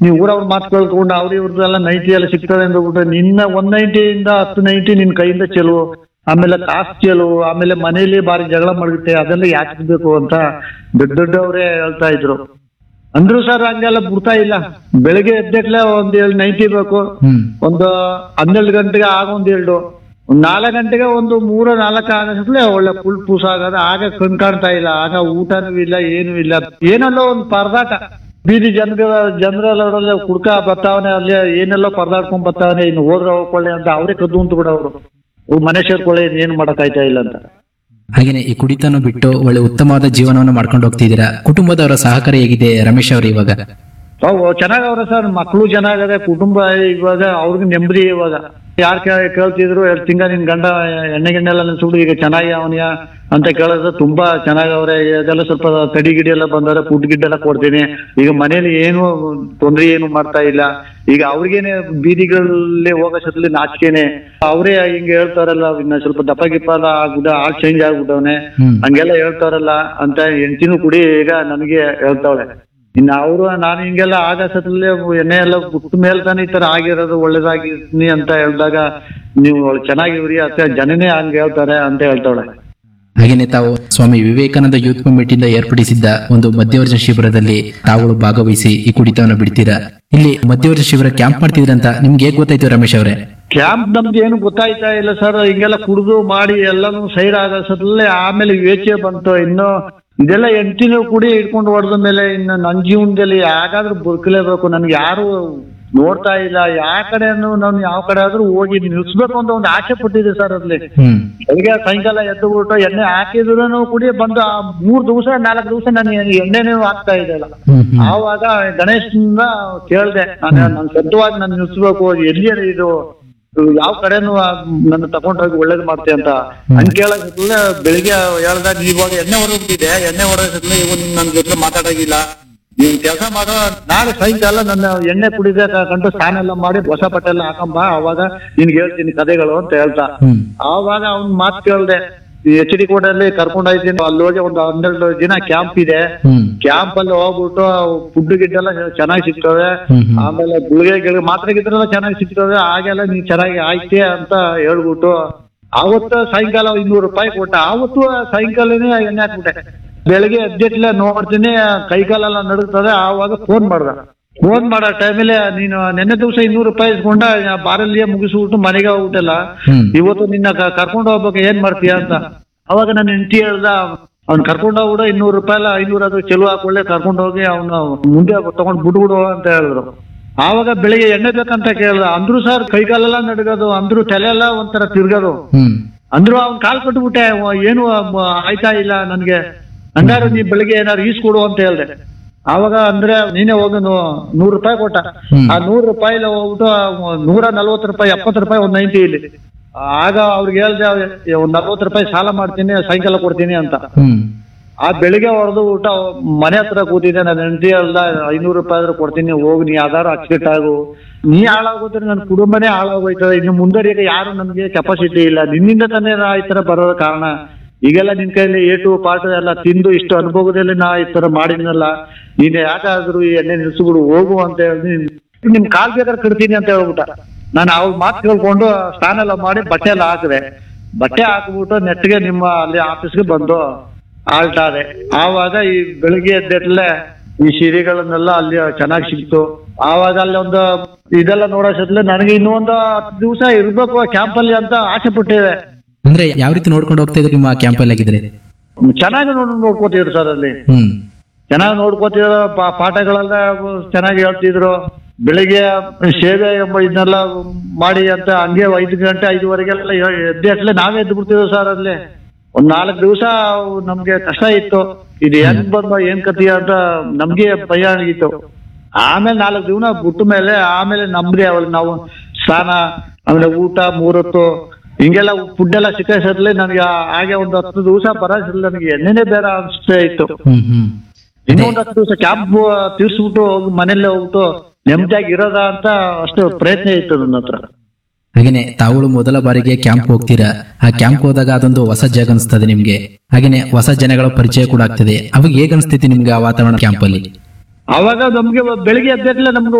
ನೀವು ಊರವ್ರ ಮಾತು ಕೇಳ್ಕೊಂಡು ಅವ್ರ ಇವ್ರದ್ದೆಲ್ಲ ನೈಂಟಿ ಎಲ್ಲ ಸಿಗ್ತದೆ ಅಂದ್ಬಿಟ್ಟು ನಿನ್ನ ಒಂದ್ ನೈಂಟಿಯಿಂದ ಹತ್ತು ನೈಂಟಿ ನಿನ್ ಕೈಯಿಂದ ಚೆಲುವು ಆಮೇಲೆ ಕಾಸು ಚೆಲುವು ಆಮೇಲೆ ಮನೇಲಿ ಬಾರಿ ಜಗಳ ಮಾಡುತ್ತೆ ಅದೆಲ್ಲ ಯಾಕೆ ಬೇಕು ಅಂತ ದೊಡ್ಡ ದೊಡ್ಡವರೇ ಹೇಳ್ತಾ ಇದ್ರು ಅಂದ್ರು ಸರ್ ಹಂಗೆಲ್ಲ ಬಿಡ್ತಾ ಇಲ್ಲ ಬೆಳಿಗ್ಗೆ ಎದ್ದಕ್ಲೆ ಒಂದ್ ಏಳು ನೈಂಟಿ ಬೇಕು ಹ್ಮ್ ಒಂದು ಹನ್ನೆರಡು ಗಂಟೆಗೆ ಆಗ ಒಂದ್ ಎರಡು ಒಂದ್ ನಾಲ್ಕು ಗಂಟೆಗೆ ಒಂದು ಮೂರು ನಾಲ್ಕು ಆಗಷ್ಟೇ ಒಳ್ಳೆ ಫುಲ್ ಪೂಸ ಆಗದ ಆಗ ಕಣ್ ಕಾಣ್ತಾ ಇಲ್ಲ ಆಗ ಊಟನೂ ಇಲ್ಲ ಏನೂ ಇಲ್ಲ ಏನಲ್ಲೋ ಒಂದು ಪರದಾಟ ಬೀದಿ ಜನರ ಜನರೆಲ್ಲ ಕುಡ್ಕ ಬರ್ತಾವನೆ ಅಲ್ಲಿ ಏನೆಲ್ಲೋ ಪರದಾಡ್ಕೊಂಡ್ ಬರ್ತಾವನೆ ಇನ್ನು ಹೋದ್ರೆ ಹೋಗ್ಕೊಳ್ಳಿ ಅಂತ ಅವರೇ ಕದ್ದು ಅಂತ ಬಿಡೋರು ಮನೆ ಸೇರ್ಕೊಳ್ಳಿ ಏನು ಮಾಡಕ್ಕಾಯ್ತಾ ಇಲ್ಲ ಅಂತ ಹಾಗೇನೆ ಈ ಕುಡಿತನ ಬಿಟ್ಟು ಒಳ್ಳೆ ಉತ್ತಮವಾದ ಜೀವನವನ್ನು ಮಾಡ್ಕೊಂಡು ಹೋಗ್ತಿದ್ದೀರಾ ಕುಟುಂಬದವರ ಸಹಕಾರ ಹೇಗಿದೆ ರಮೇಶ್ ಅವರು ಇವಾಗ ಅವು ಚೆನ್ನಾಗವ್ರೆ ಸರ್ ಮಕ್ಕಳು ಚೆನ್ನಾಗದೆ ಕುಟುಂಬ ಇವಾಗ ಅವ್ರಿಗೆ ನೆಮ್ಮದಿ ಇವಾಗ ಯಾರು ಕೇಳ್ತಿದ್ರು ಎರಡು ತಿಂಗ ನಿನ್ ಗಂಡ ಎಣ್ಣೆ ಗಿಣ್ಣೆ ಎಲ್ಲ ಸುಡು ಈಗ ಚೆನ್ನಾಗಿ ಅವನಿಯ ಅಂತ ಕೇಳಿದ್ರೆ ತುಂಬಾ ಚೆನ್ನಾಗವ್ರೆ ಇದೆಲ್ಲ ಸ್ವಲ್ಪ ತಡಿ ಗಿಡಿ ಎಲ್ಲ ಬಂದವ್ರೆ ಫುಡ್ ಗಿಡ್ ಎಲ್ಲ ಕೊಡ್ತೀನಿ ಈಗ ಮನೇಲಿ ಏನು ತೊಂದ್ರೆ ಏನು ಮಾಡ್ತಾ ಇಲ್ಲ ಈಗ ಅವ್ರಿಗೇನೆ ಬೀದಿಗಳಲ್ಲಿ ಹೋಗೋಷ್ಟಲ್ಲಿ ನಾಚಿಕೆನೆ ಅವರೇ ಹಿಂಗೆ ಹೇಳ್ತಾರಲ್ಲ ಇನ್ನ ಸ್ವಲ್ಪ ದಪ್ಪ ಗಿಪ್ಪ ಎಲ್ಲ ಆಗ್ಬಿಟ್ಟ ಆಳ್ ಚೇಂಜ್ ಆಗ್ಬಿಟ್ಟವನೆ ಹ್ಮ್ ಹಂಗೆಲ್ಲ ಹೇಳ್ತಾರಲ್ಲ ಅಂತ ಹೆಂಡತಿನೂ ಕುಡಿ ಈಗ ನನಗೆ ಹೇಳ್ತಾವಳೆ ಇನ್ನು ಅವರು ನಾನು ಹಿಂಗೆಲ್ಲ ಆಗಸತ್ಲೆ ಎಣ್ಣೆ ಎಲ್ಲ ಬಿಟ್ಟ ಮೇಲೆ ತಾನೇ ಈ ತರ ಆಗಿರೋದು ಒಳ್ಳೇದಾಗಿರ್ತೀನಿ ಅಂತ ಹೇಳಿದಾಗ ನೀವು ಚೆನ್ನಾಗಿವ್ರಿ ಅಂತ ಜನನೇ ಹಂಗೆ ಹೇಳ್ತಾರೆ ಅಂತ ಹೇಳ್ತಾವಳೆ ಹಾಗೇನೆ ತಾವು ಸ್ವಾಮಿ ವಿವೇಕಾನಂದ ಯೂತ್ ಕಮಿಟಿಯಿಂದ ಏರ್ಪಡಿಸಿದ್ದ ಒಂದು ಮಧ್ಯವರ್ಜ ಶಿಬಿರದಲ್ಲಿ ತಾವುಗಳು ಭಾಗವಹಿಸಿ ಈ ಕುಡಿತವನ್ನು ಬಿಡ್ತೀರಾ ಇಲ್ಲಿ ಮಧ್ಯವರ್ಜ ಶಿಬಿರ ಕ್ಯಾಂಪ್ ಮಾಡ್ತಿದ್ರ ಅಂತ ನಿಮ್ಗೆ ಹೇಗ್ ಗೊತ್ತಾಯ್ತು ರಮೇಶ್ ಅವರೇ ಕ್ಯಾಂಪ್ ನಮ್ಗೆ ಏನು ಗೊತ್ತಾಯ್ತಾ ಇಲ್ಲ ಸರ್ ಹಿಂಗೆಲ್ಲ ಕುಡಿದು ಮಾಡಿ ಎಲ್ಲಾನು ಸೈಡ್ ಆಗಸತ್ಲೆ ಆಮೇಲೆ ಯೋಚನೆ ಬಂತು ಇನ್ನು ಇದೆಲ್ಲ ಎಂಟಿನೂ ಕುಡಿ ಇಟ್ಕೊಂಡು ಹೊಡೆದ ಮೇಲೆ ಇನ್ನು ನನ್ನ ಜೀವನದಲ್ಲಿ ಯಾಕಾದ್ರೂ ಬದುಕಲೇಬೇಕು ನನ್ಗೆ ಯಾರು ನೋಡ್ತಾ ಇಲ್ಲ ಯಾವ ಕಡೆನೂ ನಾನು ಯಾವ ಕಡೆ ಆದ್ರೂ ಹೋಗಿ ನಿಲ್ಸ್ಬೇಕು ಅಂತ ಒಂದು ಆಸೆ ಪಟ್ಟಿದೆ ಸರ್ ಅಲ್ಲಿ ಹ್ಮ್ ಬೆಳಿಗ್ಗೆ ಸಾಯಂಕಾಲ ಎದ್ದು ಬಿಟ್ಟು ಎಣ್ಣೆ ಹಾಕಿದ್ರು ಕುಡಿ ಬಂದು ಆ ಮೂರ್ ದಿವಸ ನಾಲ್ಕು ದಿವಸ ನಾನು ಎಣ್ಣೆನೂ ಹಾಕ್ತಾ ಇದ್ದಲ್ಲ ಹ್ಮ್ ಹ್ಮ್ ಆವಾಗ ಗಣೇಶನಿಂದ ಕೇಳ್ದೆ ನಾನು ನಾನು ಸದ್ಯವಾಗಿ ನಾನು ನಿಲ್ಸ್ಬೇಕು ಎಲ್ಲಿ ಇದು ಯಾವ ಕಡೆನೂ ನನ್ನ ತಗೊಂಡೋಗಿ ಒಳ್ಳೇದು ಮಾಡ್ತೆ ಅಂತ ಹಂಗ್ ಕೇಳೋದ್ರಲ್ಲೇ ಬೆಳಿಗ್ಗೆ ಹೇಳ್ದಾಗ ಇವಾಗ ಎಣ್ಣೆ ಹೊರಬಿಟ್ಟಿದೆ ಎಣ್ಣೆ ಹೊಡೋದ್ರಲ್ಲೇ ಇವು ನೀನ್ ನನ್ನ ಜೊತೆ ಮಾತಾಡೋಗಿಲ್ಲ ನೀನ್ ಕೆಲಸ ಮಾಡೋ ನಾಳೆ ಸಾಯಂಕಾಲ ನನ್ನ ಎಣ್ಣೆ ಕುಡಿದೆ ಕಂಡು ಸ್ನಾನ ಎಲ್ಲ ಮಾಡಿ ಹೊಸ ಬಟ್ಟೆ ಎಲ್ಲ ಹಾಕಂಬ ಅವಾಗ ನಿನ್ಗೆ ಹೇಳ್ತೀನಿ ಕಥೆಗಳು ಅಂತ ಹೇಳ್ತಾ ಹ್ಮ್ ಆವಾಗ ಅವ್ನ್ ಮಾತು ಕೇಳ್ದೆ ಎಚ್ ಡಿ ಕೋಟಲ್ಲಿ ಕರ್ಕೊಂಡು ಹೋಯ್ತೀನಿ ಅಲ್ಲಿ ಹೋಗಿ ಒಂದು ಹನ್ನೆರಡು ದಿನ ಕ್ಯಾಂಪ್ ಇದೆ ಹ್ಮ್ ಕ್ಯಾಂಪ್ ಅಲ್ಲಿ ಹೋಗ್ಬಿಟ್ಟು ಫುಡ್ ಗಿಡ್ ಎಲ್ಲ ಚೆನ್ನಾಗಿ ಸಿಗ್ತವೆ ಹ್ಮ್ ಹ್ಮ್ ಆಮೇಲೆ ಗುಳಿಗೆ ಗಿಳಿಗೆ ಮಾತ್ರೆ ಗಿತ್ರೆಲ್ಲ ಚೆನ್ನಾಗಿ ಸಿಗ್ತವೆ ಹಾಗೆಲ್ಲ ನೀನ್ ಚೆನ್ನಾಗಿ ಆಯ್ತೆ ಅಂತ ಹೇಳ್ಬಿಟ್ಟು ಆವತ್ತು ಸಾಯಂಕಾಲ ಇನ್ನೂರು ರೂಪಾಯಿ ಕೊಟ್ಟ ಆವತ್ತು ಸಾಯಂಕಾಲನೇ ಎಣ್ಣೆ ಹಾಕ್ಬಿಟ್ಟೆ ಬೆಳಗ್ಗೆ ಎದ್ದೆಟ್ಲೆ ನೋಡ್ತೀನಿ ಕೈ ಕಾಲೆಲ್ಲ ನಡುಗ್ತದೆ ಆವಾಗ ಫೋನ್ ಮಾಡ್ದ ಫೋನ್ ಮಾಡೋ ಟೈಮಲ್ಲಿ ನೀನು ನೆನ್ನೆ ದಿವಸ ಇನ್ನೂರು ರೂಪಾಯಿ ಇಸ್ಕೊಂಡ ಬಾರಲ್ಲಿಯೇ ಮುಗಿಸ್ಬಿಟ್ಟು ಮನೆಗೆ ಹೋಗ್ಬಿಟ್ಟಲ್ಲ ಹ್ಮ್ ಇವತ್ತು ನಿನ್ನ ಕ- ಕರ್ಕೊಂಡು ಹೋಗ್ಬೇಕು ಏನ್ ಮಾಡ್ತೀಯ ಅಂತ ಅವಾಗ ನನ್ನ ಹೆಂಡತಿ ಹೇಳ್ದ ಅವ್ನ್ ಕರ್ಕೊಂಡು ಹೋಗ್ಬಿಡು ಇನ್ನೂರು ರೂಪಾಯಿ ಎಲ್ಲ ಐನೂರು ಅದು ಚೆಲುವು ಹಾಕೊಳ್ಳೆ ಕರ್ಕೊಂಡು ಹೋಗಿ ಅವ್ನು ಮುಂದೆ ತಗೊಂಡ್ ಬಿಡ್ಬಿಡು ಅಂತ ಹೇಳಿದ್ರು ಆವಾಗ ಬೆಳಿಗ್ಗೆ ಎಣ್ಣೆ ಬೇಕಂತ ಕೇಳ್ದ ಅಂದ್ರು ಸರ್ ಕೈಕಾಲೆಲ್ಲ ನಡ್ಗೋದು ಅಂದ್ರು ತಲೆ ಎಲ್ಲ ಒಂಥರ ತಿರ್ಗೋದು ಹ್ಮ್ ಅಂದ್ರು ಅವ್ನ್ ಕಾಲ್ ಕಟ್ಬಿಟ್ಟೆ ಅವ ಏನು ಮ- ಆಯ್ತಾ ಇಲ್ಲ ನನ್ಗೆ ಹಂಗಾರು ನೀ ಬೆಳಿಗ್ಗೆ ಏನಾರು ಈಸ್ಕೊಡು ಅಂತ ಹೇಳ್ದೆ ಆವಾಗ ಅಂದ್ರೆ ನೀನೇ ಹೋಗಿ ನೂರು ರೂಪಾಯಿ ಕೊಟ್ಟ ಹ್ಮ್. ಆ ನೂರು ರೂಪಾಯಿ ಹೋಗ್ಬಿಟ್ಟು ನೂರ ನಲ್ವತ್ತು ರೂಪಾಯಿ ಎಪ್ಪತ್ತು ರೂಪಾಯಿ ಒಂದ್ ನೈಂಟಿ ಇಲ್ಲಿ ಆಗ ಅವ್ರಿಗೆ ಹೇಳ್ದೆ ಒಂದ್ ನಲ್ವತ್ತು ರೂಪಾಯಿ ಸಾಲ ಮಾಡ್ತೀನಿ ಸಾಯಂಕಾಲ ಕೊಡ್ತೀನಿ ಅಂತ ಹ್ಮ್ ಆ ಬೆಳಿಗ್ಗೆ ಹೊಡೆದು ಊಟ ಮನೆ ಹತ್ರ ಕೂತಿದ್ದೆ ನನ್ನ ಹೆಂಡತಿ ಹೇಳ್ದ ಐನೂರು ರೂಪಾಯಿ ಆದ್ರೂ ಕೊಡ್ತೀನಿ ಹೋಗಿ ನೀ ಯಾವ್ದಾರು ಅಚ್ಚುಕಟ್ಟಾಗು ನೀ ಹಾಳಾಗೋದ್ರೆ ನನ್ನ ಕುಟುಂಬನೇ ಹಾಳಾಗೋಯ್ತದೆ ಇನ್ನು ಮುಂದರಿಯಕ್ಕೆ ಯಾರು ನನ್ಗೆ ಕೆಪಾಸಿಟಿ ಇಲ್ಲ ನಿನ್ನಿಂದ ತಾನೇ ನಾ ಈ ತರ ಬರೋ ಕಾರಣ ಈಗೆಲ್ಲ ನಿನ್ ಕೈಯಲ್ಲಿ ಏಟು ಪಾಟು ಎಲ್ಲ ತಿಂದು ಇಷ್ಟು ಅನುಭವದಲ್ಲಿ ನಾ ಈ ತರ ಮಾಡಿದ್ನಲ್ಲ ನೀನ್ ಯಾಕಾದ್ರೂ ಈ ಎಣ್ಣೆ ನಿಲ್ಸ್ಬಿಡು ಹೋಗು ಅಂತ ಹೇಳಿ ನಿಮ್ ಕಾಲ್ ಬೇಕಾದ್ರೆ ಕಡ್ತೀನಿ ಅಂತ ಹೇಳ್ಬಿಟ್ಟ ನಾನು ಅವ್ರ ಮಾತು ಕೇಳ್ಕೊಂಡು ಸ್ನಾನ ಎಲ್ಲ ಮಾಡಿ ಬಟ್ಟೆ ಎಲ್ಲ ಹಾಕಿದೆ ಬಟ್ಟೆ ಹಾಕ್ಬಿಟ್ಟು ನೆಟ್ಗೆ ನಿಮ್ಮ ಅಲ್ಲಿ ಆಫೀಸ್ಗೆ ಬಂದು ಆಳ್ತಾರೆ ಆವಾಗ ಈ ಬೆಳಿಗ್ಗೆ ಎದ್ದೆಟ್ಲೆ ಈ ಸೀರೆಗಳನ್ನೆಲ್ಲ ಅಲ್ಲಿ ಚೆನ್ನಾಗಿ ಸಿಕ್ತು ಆವಾಗ ಅಲ್ಲಿ ಒಂದು ಇದೆಲ್ಲ ನೋಡೋಷ್ಟಲೆ ನನಗೆ ಇನ್ನೂ ಒಂದು ಹತ್ತು ದಿವಸ ಇರ್ಬೇಕು ಕ್ಯಾಂಪ್ ಅಲ್ಲಿ ಅಂತ ಆಸೆ ಪಟ್ಟಿದೆ ಅಂದ್ರೆ ಯಾವ ರೀತಿ ನೋಡ್ಕೊಂಡು ಹೋಗ್ತಾ ಇದ್ರಿ ನಿಮ್ಮ ಕ್ಯಾಂಪ್ ಅಲ್ಲಿ ಆಗಿದ್ರೆ ಚೆನ್ನಾಗಿ ನೋಡ್ ನೋಡ್ಕೋತಿದ್ರು ಸರ್ ಅಲ್ಲಿ ಹ್ಮ್ ಚೆನ್ನಾಗಿ ನೋಡ್ಕೋತಿದ್ರು ಪಾ- ಪಾಠಗಳೆಲ್ಲ ಚೆನ್ನಾಗಿ ಹೇಳ್ತಿದ್ರು ಬೆಳಿಗ್ಗೆ ಸೇವೆ ಎಂಬ ಇದನ್ನೆಲ್ಲ ಮಾಡಿ ಅಂತ ಹಂಗೆ ಐದು ಗಂಟೆ ಐದುವರೆಗೆಲ್ಲ ಎದ್ದೆ ಅಟ್ಲೆ ನಾವೇ ಎದ್ದು ಬಿಡ್ತಿದ್ವಿ ಸರ್ ಅಲ್ಲಿ ಒಂದ್ ನಾಲ್ಕು ದಿವಸ ನಮ್ಗೆ ಕಷ್ಟ ಇತ್ತು ಇದು ಹೆಂಗ್ ಬಂದ ಏನ್ ಕತಿ ಅಂತ ನಮ್ಗೆ ಭಯ ಆಗಿತ್ತು ಆಮೇಲೆ ನಾಲ್ಕು ದಿವಸ ಬಿಟ್ಟ ಮೇಲೆ ಆಮೇಲೆ ನಮ್ದೇ ಅವಳು ನಾವು ಸ್ನಾನ ಆಮೇಲೆ ಊಟ ಮೂರೊತ್ತು ಹಿಂಗೆಲ್ಲ ಫುಡ್ ಎಲ್ಲ ಸಿಕ್ಕಿಸತ್ಲೆ ನನಗೆ ಹಾಗೆ ಒಂದು ಹತ್ತು ದಿವಸ ಬರೋದ್ರಲ್ಲಿ ನನಗೆ ಎಣ್ಣೆನೇ ಬೇರೆ ಅನಿಸ್ತಾ ಇತ್ತು ಹ್ಮ್ ಹ್ಮ್ ಇನ್ನೊಂದು ಹತ್ತು ದಿವಸ ಕ್ಯಾಂಪ್ ತೀರ್ಸ್ಬಿಟ್ಟು ಹೋಗಿ ಮನೇಲೆ ಹೋಗ್ಬಿಟ್ಟು ನೆಮ್ಮದಿಯಾಗಿ ಇರೋದ ಅಂತ ಅಷ್ಟು ಪ್ರಯತ್ನ ಇತ್ತು ನನ್ನ ಹತ್ರ ಹಾಗೇನೆ ತಾವುಗಳು ಮೊದಲ ಬಾರಿಗೆ ಕ್ಯಾಂಪ್ ಹೋಗ್ತೀರಾ ಆ ಕ್ಯಾಂಪ್ ಹೋದಾಗ ಅದೊಂದು ಹೊಸ ಜಾಗ ಅನಿಸ್ತದೆ ನಿಮ್ಗೆ ಹಾಗೇನೆ ಹೊಸ ಜನಗಳ ಪರಿಚಯ ಕೂಡ ಆಗ್ತದೆ ಅವಾಗ ಹೇಗ್ ಅನಿಸ್ತೈತಿ ನಿಮ್ಗೆ ಆ ವಾತಾವರಣ ಕ್ಯಾಂಪ್ ಅಲ್ಲಿ ಅವಾಗ ನಮ್ಗೆ ಬೆಳಿಗ್ಗೆ ಎದ್ದಟ್ಲೆ ನಮ್ಗೆ